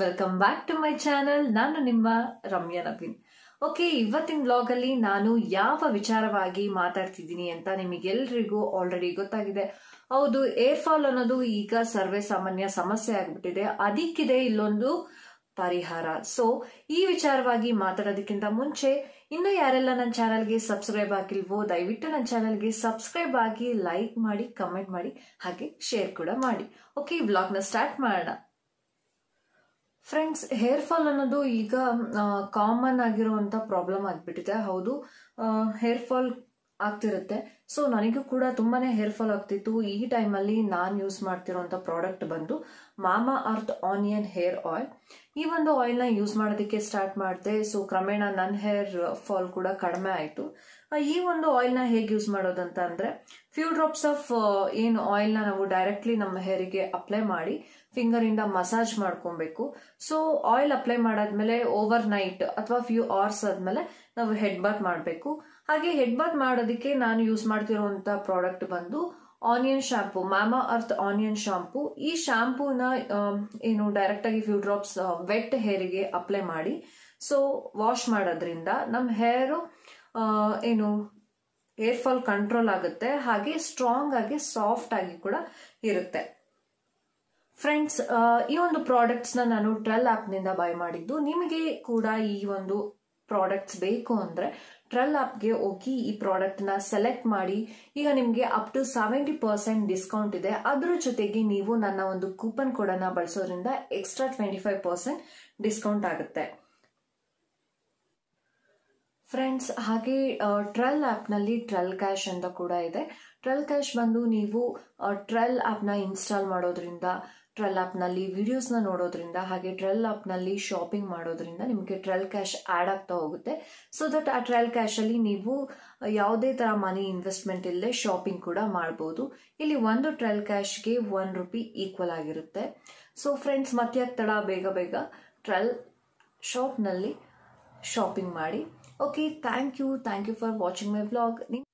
welcome back to my channel ನಾನು ನಿಮ್ಮ Ramya Naveen okay ಇವತ್ತಿನ ಬ್ಲಾಗಲ್ಲಿ ನಾನು ಯಾವ ವಿಚಾರವಾಗಿ ಮಾತಾಡ್ತಿದ್ದೀನಿ ಅಂತ ನಿಮಗೆಲ್ರಿಗೂ ಆಲ್ರೆಡಿ ಗೊತ್ತಾಗಿದೆ ಹೌದು ಏರ್ ಫಾಲ್ ಅನ್ನೋದು ಈಗ ಸರ್ವೇ ಸಾಮಾನ್ಯ ಸಮಸ್ಯೆ ಆಗ್ಬಿಟ್ಟಿದೆ ಅದಕ್ಕಿದೆ ಇಲ್ಲೊಂದು ಪರಿಹಾರ ಸೊ ಈ ವಿಚಾರವಾಗಿ ಮಾತಾಡೋದಕ್ಕಿಂತ ಮುಂಚೆ ಇನ್ನು ಯಾರೆಲ್ಲ ನನ್ನ ಚಾನಲ್ಗೆ ಸಬ್ಸ್ಕ್ರೈಬ್ ಆಗಿಲ್ವೋ ದಯವಿಟ್ಟು ನನ್ನ ಚಾನಲ್ಗೆ ಸಬ್ಸ್ಕ್ರೈಬ್ ಆಗಿ ಲೈಕ್ ಮಾಡಿ ಕಮೆಂಟ್ ಮಾಡಿ ಹಾಗೆ ಶೇರ್ ಕೂಡ ಮಾಡಿ ಓಕೆ ಈ ಬ್ಲಾಗ್ನ ಸ್ಟಾರ್ಟ್ ಮಾಡೋಣ ಫ್ರೆಂಡ್ಸ್ ಹೇರ್ ಫಾಲ್ ಅನ್ನೋದು ಈಗ ಕಾಮನ್ ಆಗಿರುವಂತ ಪ್ರಾಬ್ಲಮ್ ಆಗ್ಬಿಟ್ಟಿದೆ ಹೌದು ಹೇರ್ ಫಾಲ್ ಆಗ್ತಿರುತ್ತೆ ಸೊ ನನಗೂ ಕೂಡ ತುಂಬಾನೇ ಹೇರ್ ಫಾಲ್ ಆಗ್ತಿತ್ತು ಈ ಟೈಮಲ್ಲಿ ನಾನು ಯೂಸ್ ಮಾಡ್ತಿರೋಂಥ ಪ್ರಾಡಕ್ಟ್ ಬಂದು ಮಾಮಾ ಅರ್ತ್ ಆನಿಯನ್ ಹೇರ್ ಆಯಿಲ್ ಈ ಒಂದು ಆಯಿಲ್ನ ಯೂಸ್ ಮಾಡೋದಕ್ಕೆ ಸ್ಟಾರ್ಟ್ ಮಾಡಿದೆ ಸೊ ಕ್ರಮೇಣ ನನ್ನ ಹೇರ್ ಫಾಲ್ ಕೂಡ ಕಡಿಮೆ ಆಯಿತು ಈ ಒಂದು ಆಯಿಲ್ನ ಹೇಗೆ ಯೂಸ್ ಮಾಡೋದಂತ ಅಂದರೆ ಫ್ಯೂ ಡ್ರಾಪ್ಸ್ ಆಫ್ ಏನು ಆಯಿಲ್ನ ನಾವು ಡೈರೆಕ್ಟ್ಲಿ ನಮ್ಮ ಹೇರಿಗೆ ಅಪ್ಲೈ ಮಾಡಿ ಫಿಂಗರಿಂದ ಮಸಾಜ್ ಮಾಡ್ಕೊಬೇಕು ಸೊ ಆಯಿಲ್ ಅಪ್ಲೈ ಮಾಡಾದ್ಮೇಲೆ ಓವರ್ ನೈಟ್ ಅಥವಾ ಫ್ಯೂ ಅವರ್ಸ್ ಆದ್ಮೇಲೆ ನಾವು ಹೆಡ್ ಬಾತ್ ಮಾಡಬೇಕು ಹಾಗೆ ಹೆಡ್ ಬಾತ್ ಮಾಡೋದಕ್ಕೆ ನಾನು ಯೂಸ್ ಮಾಡ್ತಿರೋಂಥ ಪ್ರಾಡಕ್ಟ್ ಬಂದು onion shampoo Mamaearth onion shampoo ಈ ಶಾಂಪೂನ ಏನು ಡೈರೆಕ್ಟ್ ಆಗಿ ಫ್ಯೂ ಡ್ರಾಪ್ಸ್ ವೆಟ್ ಹೇರಿಗೆ ಅಪ್ಲೈ ಮಾಡಿ ಸೊ ವಾಶ್ ಮಾಡೋದ್ರಿಂದ ನಮ್ಮ ಹೇರು ಏನು ಹೇರ್ ಫಾಲ್ ಕಂಟ್ರೋಲ್ ಆಗುತ್ತೆ ಹಾಗೆ ಸ್ಟ್ರಾಂಗ್ ಆಗಿ ಸಾಫ್ಟ್ ಆಗಿ ಕೂಡ ಇರುತ್ತೆ ಫ್ರೆಂಡ್ಸ್ ಈ ಒಂದು ಪ್ರಾಡಕ್ಟ್ಸ್ನ ನಾನು ಟ್ರೆಲ್ ಆ್ಯಪ್ನಿಂದ ಬೈ ಮಾಡಿದ್ದು ನಿಮಗೆ ಕೂಡ ಈ ಒಂದು ಪ್ರಾಡಕ್ಟ್ಸ್ ಬೇಕು ಅಂದರೆ ಟ್ರೆಲ್ ಆ್ಯಪ್ಗೆ ಹೋಗಿ ಈ ಪ್ರಾಡಕ್ಟ್ನ ಸೆಲೆಕ್ಟ್ ಮಾಡಿ ಈಗ ನಿಮಗೆ up to seventy percent discount ಇದೆ ಅದ್ರ ಜೊತೆಗೆ ನೀವು ನನ್ನ ಒಂದು ಕೂಪನ್ ಕೋಡನ್ನು ಬಳಸೋದ್ರಿಂದ extra twenty five percent discount ಆಗುತ್ತೆ ಫ್ರೆಂಡ್ಸ್ ಹಾಗೆ ಟ್ರೆಲ್ ಆ್ಯಪ್ನಲ್ಲಿ ಟ್ರೆಲ್ ಕ್ಯಾಶ್ ಅಂತ ಕೂಡ ಇದೆ ಟ್ರೆಲ್ ಕ್ಯಾಶ್ ಬಂದು ನೀವು ಟ್ರೆಲ್ ಆ್ಯಪ್ನ ಇನ್ಸ್ಟಾಲ್ ಮಾಡೋದ್ರಿಂದ ಟ್ರೆಲ್ ಆ್ಯಪ್ನಲ್ಲಿ ವಿಡಿಯೋಸ್ನ ನೋಡೋದ್ರಿಂದ ಹಾಗೆ ಟ್ರೆಲ್ ಆ್ಯಪ್ನಲ್ಲಿ ಶಾಪಿಂಗ್ ಮಾಡೋದ್ರಿಂದ ನಿಮಗೆ ಟ್ರೆಲ್ ಕ್ಯಾಶ್ ಆ್ಯಡ್ ಆಗ್ತಾ ಹೋಗುತ್ತೆ ಸೊ ದಟ್ ಆ ಟ್ರೆಲ್ ಕ್ಯಾಶಲ್ಲಿ ನೀವು ಯಾವುದೇ ಥರ ಮನಿ ಇನ್ವೆಸ್ಟ್ಮೆಂಟ್ ಇಲ್ಲದೆ ಶಾಪಿಂಗ್ ಕೂಡ ಮಾಡ್ಬೋದು ಇಲ್ಲಿ ಒಂದು ಟ್ರೆಲ್ ಕ್ಯಾಶ್ಗೆ ಒನ್ ರುಪಿ ಈಕ್ವಲ್ ಆಗಿರುತ್ತೆ ಸೊ ಫ್ರೆಂಡ್ಸ್ ಮತ್ತೆ ತಡ ಬೇಗ ಬೇಗ ಟ್ರೆಲ್ ಶಾಪ್ನಲ್ಲಿ ಶಾಪಿಂಗ್ ಮಾಡಿ okay thank you thank you for watching my blog